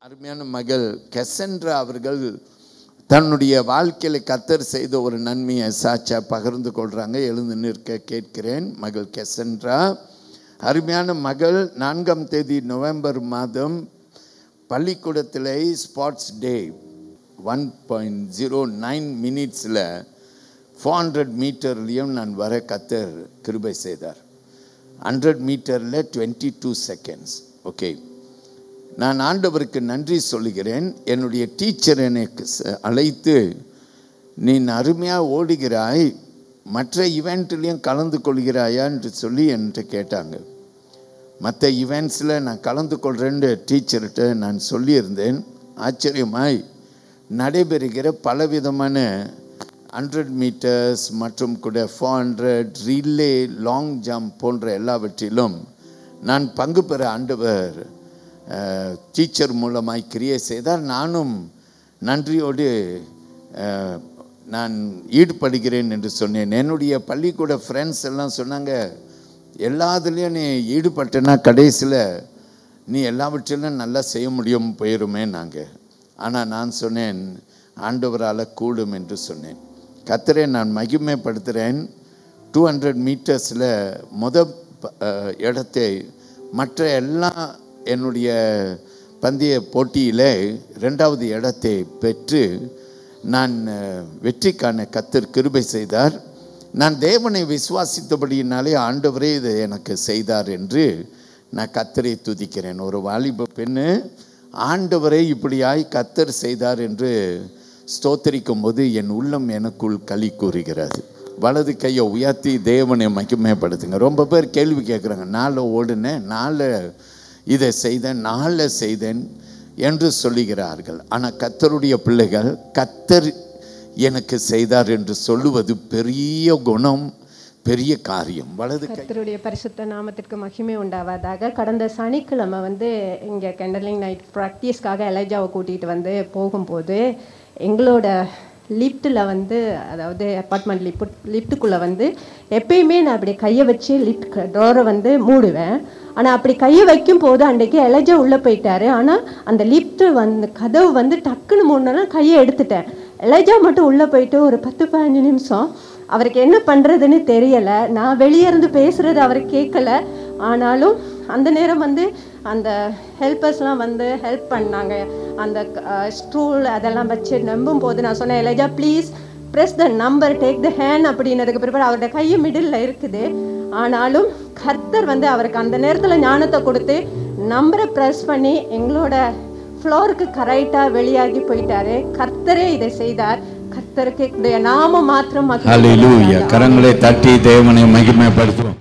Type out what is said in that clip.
அருமையான மகள் கெசன்ட்ரா அவர்கள் தன்னுடைய வாழ்க்கையில் கத்தர் செய்த ஒரு நன்மையை சாட்சியா பகிர்ந்து கொள்றாங்க எழுந்து நிற்க கேட்கிறேன் மகள் கெசன்ட்ரா அருமையான மகள் நான்காம் தேதி நவம்பர் மாதம் பள்ளிக்கூடத்தில் sports day one point zero nine மினிட்ஸில் ஃபோர் ஹண்ட்ரட் மீட்டர்லேயும் நான் வர கத்தர் கிருபை செய்தார் ஹண்ட்ரட் மீட்டரில் டுவெண்ட்டி டூ செகண்ட்ஸ் ஓகே நான் ஆண்டவருக்கு நன்றி சொல்லுகிறேன் என்னுடைய டீச்சர் எனக்கு ச- அழைத்து நீ அருமையாக ஓடுகிறாய் மற்ற இவெண்ட்லேயும் கலந்து கொள்கிறாயா என்று சொல்லி என்கிட்ட கேட்டாங்க மற்ற ஈவெண்ட்ஸில் நான் கலந்து கொள்கிறேன்னு டீச்சர்கிட்ட நான் சொல்லியிருந்தேன் ஆச்சரியமாய் நடைபெறுகிற பலவிதமான ஹண்ட்ரட் மீட்டர்ஸ் மற்றும் கூட four hundred relay long jump போன்ற எல்லாவற்றிலும் நான் பங்கு பெற ஆண்டவர் டீச்சர் மூலமாய் கிரியை செய்தார் நானும் நன்றியோடு அஹ், நான் ஈடுபடுகிறேன் என்று சொன்னேன் என்னுடைய பள்ளிக்கூட ஃப்ரெண்ட்ஸ் எல்லாம் சொன்னாங்க எல்லாத்துலேயும் நீ ஈடுபட்டனா கடைசியில் நீ எல்லாவற்றிலும் நல்லா செய்ய முடியும் போயிருமே நாங்கள் ஆனால் நான் சொன்னேன் ஆண்டவரால் கூடும் என்று சொன்னேன் கத்தரை நான் மகிமைப்படுத்துகிறேன் டூ ஹண்ட்ரட் மீட்டர்ஸில் முத ப- அஹ், இடத்தை மற்ற எல்லா என்னுடைய பந்தய போட்டியில் ரெண்டாவது இடத்தை பெற்று நான் அஹ், வெற்றிக்கான கத்தர் கிருபை செய்தார் நான் தேவனை விசுவாசித்தபடியினாலே ஆண்டவரே இதை எனக்கு செய்தார் என்று நான் கத்தரை துதிக்கிறேன் ஒரு வாலிப பெண்ணு ஆண்டவரை இப்படியாய் கத்தர் செய்தார் என்று ஸ்தோத்தரிக்கும் போது என் உள்ளம் எனக்குள் களி கூறுகிறது வலது கையை உயர்த்தி தேவனை மகிமைப்படுத்துங்க ரொம்ப பேர் கேள்வி கேட்குறாங்க நாளை ஓடுனேன் நாளை இதை செய்தேன் நாளை செய்தேன் என்று சொல்லுகிறார்கள் ஆனால் கத்தருடைய பிள்ளைகள் கத்தர் எனக்கு செய்தார் என்று சொல்லுவது பெரிய குணம் பெரிய காரியம் வலது கை கர்த்தருடைய பரிசுத்த நாமத்திற்கு மகிமை உண்டாவதாக கடந்த சனிக்கிழமை வந்து இங்கே கெண்டலிங் நைட் ப்ராக்டிஸ்க்காக எலைஜாவை கூட்டிகிட்டு வந்து போகும்போது எங்களோட லிஃப்ட்டில் வந்து அதாவது அப்பார்ட்மெண்ட் லிஃப்ட் லிஃப்ட்டுக்குள்ளே வந்து எப்பயுமே நான் அப்படி கையை வச்சு லிஃப்ட் டோரை வந்து மூடுவேன் ஆனால் அப்படி கையை வைக்கும் போது அன்றைக்கி எலைஜா உள்ளே போயிட்டாரு ஆனால் அந்த லிஃப்ட்டு வந்து கதவு வந்து டக்குன்னு மூணுனா கையை எடுத்துட்டேன் எலைஜா மட்டும் உள்ளே போயிட்டு ஒரு பத்து பதினஞ்சு நிமிஷம் அவருக்கு என்ன பண்ணுறதுன்னு தெரியலை நான் வெளியே இருந்து பேசுகிறது அவர் கேட்கல ஆனாலும் அந்த நேரம் வந்து அந்த ஹெல்பர்ஸ்லாம் வந்து ஹெல்ப் பண்ணாங்க அந்த ஸ்ட்ரூல் அதெல்லாம் வச்சு நம்பும் போது நான் சொன்னேன் Elijah please press the number take the hand அப்படின்னதுக்கு பிற்பாடு அவரோட கையை மிடில் இருக்குது ஆனாலும் கர்த்தர் வந்து அவருக்கு அந்த நேரத்தில் ஞானத்தை கொடுத்து நம்பரை ப்ரெஸ் பண்ணி எங்களோட ஃப்ளோருக்கு கரெக்டாக வெளியாகி போயிட்டாரு கர்த்தரே இதை செய்தார் கர்த்தருக்கு நாம மாத்திரம் மகிமை ஹalleluya கரங்களை தட்டி தேவனை மகிமைப்படுத்துவோம்